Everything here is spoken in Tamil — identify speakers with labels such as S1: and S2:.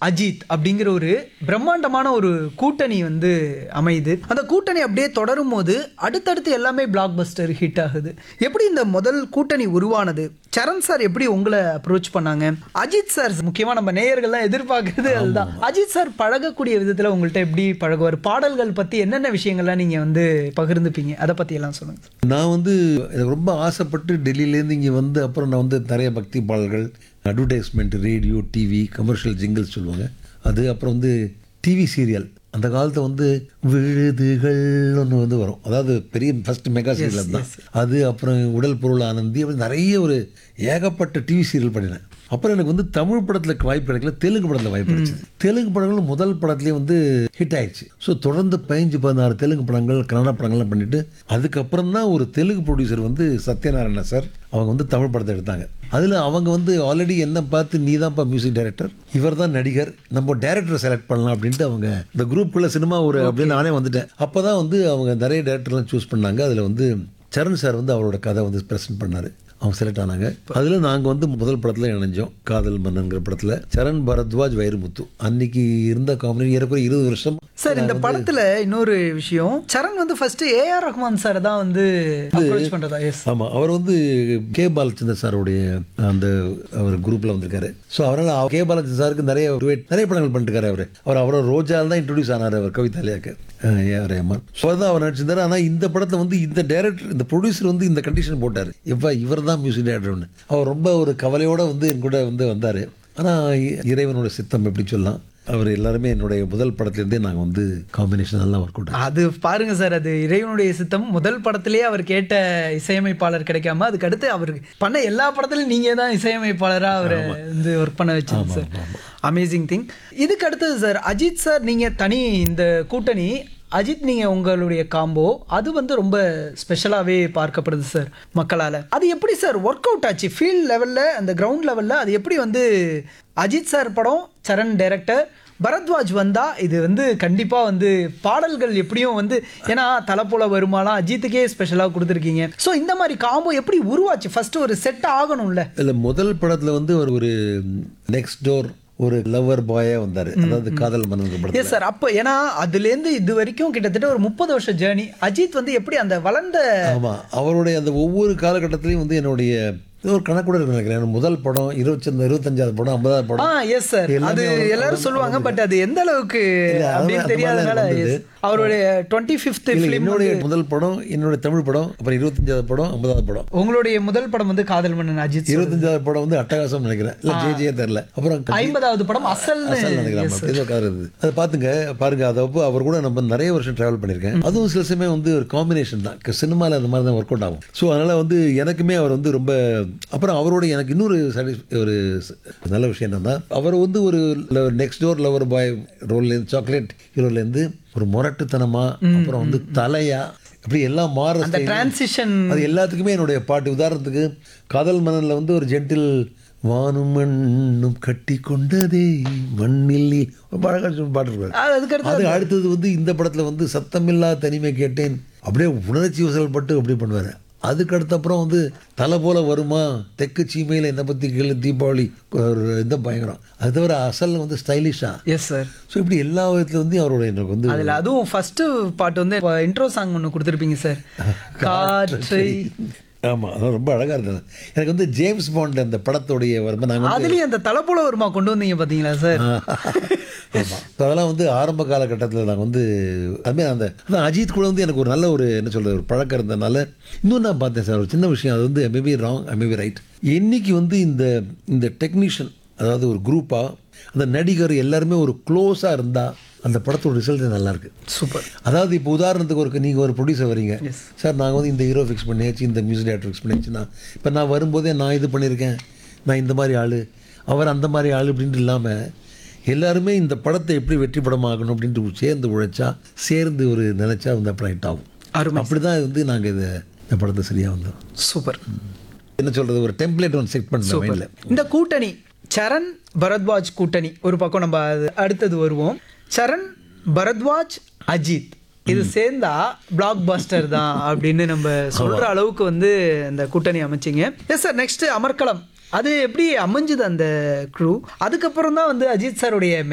S1: அஜித் அப்படிங்கிற ஒரு பிரம்மாண்டமான ஒரு கூட்டணி வந்து அமையுது அந்த கூட்டணி அப்படியே தொடரும் போது அடுத்தடுத்து எல்லாமே பிளாக் பஸ்டர் ஹிட் ஆகுது எப்படி இந்த முதல் கூட்டணி உருவானது சரண் சார் எப்படி உங்களை அப்ரோச் பண்ணாங்க அஜித் சார் முக்கியமா நம்ம நேயர்கள்லாம் எதிர்பார்க்கறது அதுதான் அஜித் சார் பழகக்கூடிய விதத்துல உங்கள்ட்ட எப்படி பழகுவார் பாடல்கள் பத்தி என்னென்ன விஷயங்கள்லாம் நீங்க வந்து பகிர்ந்துப்பீங்க அதை பத்தி எல்லாம் சொல்லுங்க
S2: நான் வந்து எனக்கு ரொம்ப ஆசைப்பட்டு டெல்லியிலேருந்து இங்கே வந்து அப்புறம் நான் வந்து நிறைய பக்தி பாடல்கள் advertisement radio TV commercial jingles சொல்லுவாங்க அது அப்புறம் வந்து டிவி சீரியல் அந்த காலத்தை வந்து விழுதுகள் ஒன்று வந்து வரும் அதாவது பெரிய ஃபர்ஸ்ட் மெகா சீரியல் தான் அது அப்புறம் உடல் பொருள் ஆனந்தி அப்படி நிறைய ஒரு ஏகப்பட்ட டிவி சீரியல் பண்ணினேன் அப்புறம் எனக்கு வந்து தமிழ் படத்தில் வாய்ப்பு கிடைக்கல தெலுங்கு படத்தில் வாய்ப்பு கிடைச்சது தெலுங்கு படங்கள் முதல் படத்துலேயே வந்து ஹிட் ஆயிடுச்சு ஸோ தொடர்ந்து பதினஞ்சு பதினாறு தெலுங்கு படங்கள் கன்னட படங்கள்லாம் பண்ணிட்டு அதுக்கப்புறம் தான் ஒரு தெலுங்கு ப்ரொடியூசர் வந்து சத்யநாராயண சார் அவங்க வந்து தமிழ் படத்தை எடுத்தாங்க அதில் அவங்க வந்து ஆல்ரெடி என்ன பார்த்து நீ தான்ப்பா மியூசிக் டைரக்டர் இவர் தான் நடிகர் நம்ம டேரக்டரை செலக்ட் பண்ணலாம் அப்படின்ட்டு அவங்க இந்த குரூப்புக்குள்ள சினிமா ஒரு அப்படின்னு நானே வந்துட்டேன் அப்போ தான் வந்து அவங்க நிறைய டேரக்டர்லாம் சூஸ் பண்ணாங்க அதில் வந்து சரண் சார் வந்து அவரோட கதை வந்து ப்ரெசென்ட் பண்ணார் அவங்க செலக்ட் ஆனாங்க அதில் நாங்கள் வந்து முதல் படத்தில் இணைஞ்சோம் காதல் மன்னன்கிற படத்தில் சரண் பரத்வாஜ் வைரமுத்து அன்னைக்கு இருந்த காமெடி ஏறக்குறைய இருபது வருஷம்
S1: சார் இந்த படத்துல இன்னொரு விஷயம் சரண் வந்து ஃபர்ஸ்ட் ஏஆர் ரஹ்மான் சார் தான் வந்து அப்ரோச் பண்றதா எஸ்
S2: ஆமாம் அவர் வந்து கே பாலச்சந்தர் சாருடைய அந்த அவர் குரூப்பில் வந்திருக்காரு ஸோ அவரால் கே பாலச்சந்தர் சாருக்கு நிறைய duet- நிறைய படங்கள் பண்ணிருக்காரு அவர் அவர் அவரோட ரோஜால் தான் இன்ட்ரடியூஸ் ஆனார் அவர் கவிதாலியாக்கு ஏஆர் ரஹ்மான் ஸோ தான் அவர் நடிச்சிருந்தார் ஆனால் இந்த படத்தை வந்து இந்த டைரக்டர் இந்த ப்ரொடியூசர் வந்து இந்த கண்டிஷன் போட்டார் இப்போ இவர் தான் மியூசிக் டைரக்டர்னு அவர் ரொம்ப ஒரு கவலையோட வந்து என் கூட வந்து வந்தார் ஆனால் இறைவனோட சித்தம் எப்படி சொல்லலாம் அவர் எல்லாருமே என்னுடைய முதல் படத்துலேருந்தே நாங்கள் வந்து காம்பினேஷன் எல்லாம் ஒர்க் அவுட்
S1: அது பாருங்க சார் அது இறைவனுடைய சித்தம் முதல் படத்திலேயே அவர் கேட்ட இசையமைப்பாளர் கிடைக்காம அதுக்கு அடுத்து அவர் பண்ண எல்லா படத்துலயும் நீங்க தான் இசையமைப்பாளரா அவரை வந்து ஒர்க் பண்ண வச்சீங்க சார் அமேசிங் திங் இதுக்கு அடுத்தது சார் அஜித் சார் நீங்க தனி இந்த கூட்டணி அஜித் நீங்க உங்களுடைய காம்போ அது வந்து ரொம்ப ஸ்பெஷலாவே பார்க்கப்படுது சார் மக்களால அது எப்படி சார் ஒர்க் அவுட் ஆச்சு ஃபீல்ட் லெவல்ல அந்த கிரவுண்ட் லெவல்ல அது எப்படி வந்து அஜித் சார் படம் சரண் டைரக்டர் பரத்வாஜ் வந்தா இது வந்து கண்டிப்பா வந்து பாடல்கள் எப்படியும் வந்து ஏன்னா தலை போல வருமாலாம் அஜித்துக்கே ஸ்பெஷலா கொடுத்துருக்கீங்க ஸோ இந்த மாதிரி காம்போ எப்படி உருவாச்சு ஃபர்ஸ்ட் ஒரு செட் ஆகணும்ல
S2: இல்லை முதல் படத்தில் வந்து அவர் ஒரு நெக்ஸ்ட் டோர் ஒரு லவ்வர் பாயா வந்தார் அதாவது காதல் மன்னன் படத்தில்
S1: எஸ் சார் அப்போ ஏன்னா அதுலேருந்து இது வரைக்கும் கிட்டத்தட்ட ஒரு முப்பது வருஷம் ஜேர்னி அஜித் வந்து எப்படி அந்த வளர்ந்த
S2: ஆமாம் அவருடைய அந்த ஒவ்வொரு காலகட்டத்திலையும் வந்து என்னுடைய இது ஒரு கணக்கூட இருக்கு நினைக்கிறேன் முதல் படம் இருபத்தி இருபத்தஞ்சாவது படம் ஐம்பதாவது
S1: ஆ
S2: படம்
S1: எஸ் சார்
S2: எல்லாமே
S1: அது
S2: அவர்
S1: எல்லாரும் சொல்லுவாங்க பட் அது எந்த அளவுக்கு
S2: இல்ல, அது-
S1: அப்படின்னு
S2: அது
S1: தெரியாதனால
S2: மாதிரிதான்
S1: yes.
S2: வந்தது.
S1: அவருடைய டுவெண்ட்டி ஃபிஃப்த்
S2: இல்லை,
S1: ஃபிலிம்
S2: என்னுடைய முதல் படம் என்னுடைய தமிழ் படம் அப்புறம் இருபத்தஞ்சாவது படம் ஐம்பதாவது படம்
S1: உங்களுடைய முதல் படம் வந்து காதல் மன்னன் அஜித் சார்.
S2: இருபத்தஞ்சாவது படம் வந்து அட்டகாசம் நினைக்கிறேன் இல்லை ஜே ஜே தெரில அப்புறம்
S1: ஐம்பதாவது படம் அசல்
S2: அசல் நினைக்கிறேன் ஆமா. ஏதோ கதை இருந்தது அதை பார்த்துங்க பாருங்க அதை அப்போ அவர் கூட நம்ம நிறைய வருஷம் டிராவல் பண்ணியிருக்கேன் அதுவும் சில சமயம் வந்து ஒரு காம்பினேஷன் தான் சினிமாவில் அந்த மாதிரி தான் ஒர்க் அவுட் ஆகும் ஸோ அதனால் வந்து எனக்குமே அவர் வந்து ரொம்ப அப்புறம் அவரோட எனக்கு இன்னொரு satis- ஒரு ச- நல்ல விஷயம் என்னன்னா அவர் வந்து ஒரு நெக்ஸ்ட் டோர் லவர் பாய் ரோல்லேருந்து சாக்லேட் ஹீரோலேருந்து ஒரு முரட்டுத்தனமா அப்புறம் வந்து தலையா அப்படி எல்லாம் மாற
S1: அந்த
S2: style.
S1: டிரான்சிஷன்
S2: அது எல்லாத்துக்குமே என்னுடைய பாட்டு உதாரணத்துக்கு காதல் மன்னனில் வந்து ஒரு ஜென்டில் வானும் மண்ணும் கட்டி கொண்டதே மண்ணில் நீ ரொம்ப அழகா சொல்லி பாட்டு இருக்காரு
S1: அதுக்கு அடுத்து
S2: அது அடுத்தது வந்து இந்த படத்தில் வந்து சத்தமில்லா தனிமை கேட்டேன் அப்படியே உணர்ச்சி வசல்பட்டு அப்படி பண்ணுவார் அதுக்கு அடுத்த அப்புறம் வந்து தலை போல வருமா தெற்கு சீமையில் என்னை பற்றி கேளு தீபாவளி ஒரு இந்த பயங்கரம் அது தவிர அசல் வந்து ஸ்டைலிஷாக
S1: எஸ் சார்
S2: ஸோ இப்படி எல்லா விதத்துல வந்து அவரோட எனக்கு வந்து
S1: அதுல அதுவும் ஃபர்ஸ்ட் பாட்டு வந்து இன்ட்ரோ சாங் ஒன்று கொடுத்துருப்பீங்க சார் காற்றை
S2: ஆமாம் அதான் ரொம்ப அழகாக இருந்தது எனக்கு வந்து ஜேம்ஸ் பாண்ட் அந்த படத்துடைய வரும்போது நாங்கள் வந்து
S1: அதுலயும் அந்த தலை போல வருமா கொண்டு வந்தீங்க பாத்தீங்களா சார்
S2: ஆமாம் அதெல்லாம் வந்து ஆரம்ப காலகட்டத்தில் நாங்கள் வந்து அதுமாதிரி அந்த அதான் அஜித் கூட வந்து எனக்கு ஒரு நல்ல ஒரு என்ன சொல்கிறது ஒரு பழக்கம் இருந்ததுனால இன்னும் நான் பார்த்தேன் சார் ஒரு சின்ன விஷயம் அது வந்து மேபி ராங் மேபி ரைட் இன்னைக்கு வந்து இந்த இந்த டெக்னீஷியன் அதாவது ஒரு குரூப்பாக அந்த நடிகர் எல்லாருமே ஒரு க்ளோஸாக இருந்தால் அந்த படத்தோட ரிசல்ட் நல்லா இருக்கு
S1: சூப்பர்
S2: அதாவது இப்போ உதாரணத்துக்கு ஒரு நீங்கள் ஒரு ப்ரொடியூசர் வரீங்க
S1: Yes.
S2: சார் நாங்கள் வந்து இந்த ஹீரோ ஃபிக்ஸ் பண்ணியாச்சு இந்த மியூசிக் டேரக்டர் ஃபிக்ஸ் பண்ணியாச்சு நான் இப்போ நான் வரும்போதே நான் இது பண்ணியிருக்கேன் நான் இந்த மாதிரி ஆள் அவர் அந்த மாதிரி ஆள் அப்படின்ட்டு இல்லாமல் எல்லாருமே இந்த படத்தை எப்படி வெற்றி படமாகணும் அப்படின்ட்டு சேர்ந்து உழைச்சா சேர்ந்து ஒரு நினைச்சா வந்து அப்புறம் ஹிட் ஆகும்
S1: அருமை
S2: அப்படி தான் வந்து நாங்கள் இதை இந்த படத்தை சரியாக வந்தோம்
S1: சூப்பர்
S2: என்ன சொல்கிறது ஒரு டெம்ப்ளேட் ஒன்று செட் பண்ண மைண்டில்
S1: இந்த கூட்டணி சரண் பரத்வாஜ் கூட்டணி ஒரு பக்கம் நம்ம அது அடுத்தது வருவோம் சரண் பரத்வாஜ் அஜித் இது சேர்ந்தா பிளாக் பாஸ்டர் தான் அப்படின்னு நம்ம சொல்ற அளவுக்கு வந்து இந்த கூட்டணி அமைச்சிங்க எஸ் சார் நெக்ஸ்ட் அமர்க்களம் அது எப்படி அமைஞ்சுது அந்த க்ரூ அதுக்கப்புறம் தான் வந்து அஜித் சாருடைய